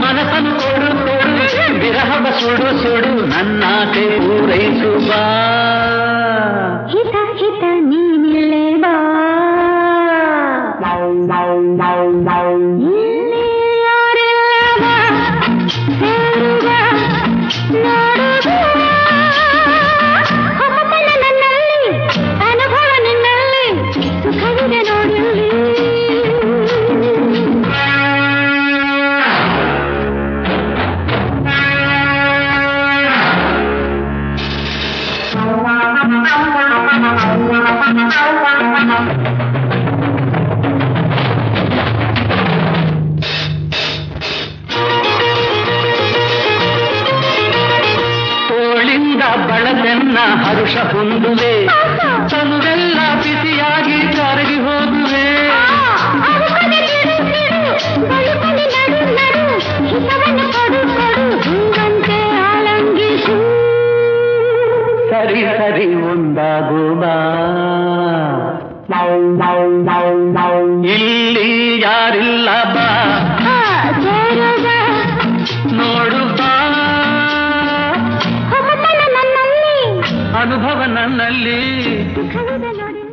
ಮನಸ್ಸನ್ನು ಕೊಡು ಕೊಡು ವಿರಹವ ಸುಡು ಸುಡು ನನ್ನಾಸೆ ಪೂರೈಸು ಬಾ ಹಿತ ಹಿತ ನೀನಿಲ್ಲೇ ಬಾ ಇಲ್ಲಿ ಯಾರಿಲ್ಲ ಬಾ, ಸೇರು ಬಾ, ನೋಡು ಬಾ. ಹೊಸತನ ನನ್ನಲ್ಲಿ, ಅನುಭವ ನಿನ್ನಲ್ಲಿ, ಸುಖವಿದೆ ನೋಡಿಲ್ಲಿ ತೋಳಿಂದ ಬಳಕೆನ್ನ ಹರುಷ ಹೊಂದುವೆ ತನುವೆಲ್ಲ ಬಿಸಿಯಾಗಿ ಕರಗಿ ಹೋಗುವೆ ಅರುಕನೆ ಬಿಡು ಬಿಡು, ಬಳುಕನೆ ನಡು ನಡು, ಹಿತವನ್ನು ಕೊಡು ಕೊಡು, ಹೂವಂತೆ ಆಲಂಗಿಸು. ಸರಿ ಸರಿ ಒಂದಾಗುವ ಇಲ್ಲಿ ಯಾರಿಲ್ಲ ಬಾ ಆ, ಸೇರು ಬಾ, ನೋಡು ಬಾ ಹೊಸತನ ನನ್ನಲ್ಲಿ, ಅನುಭವ ನನ್ನಲ್ಲಿ ಸುಖವಿದೆ ನೋಡಿ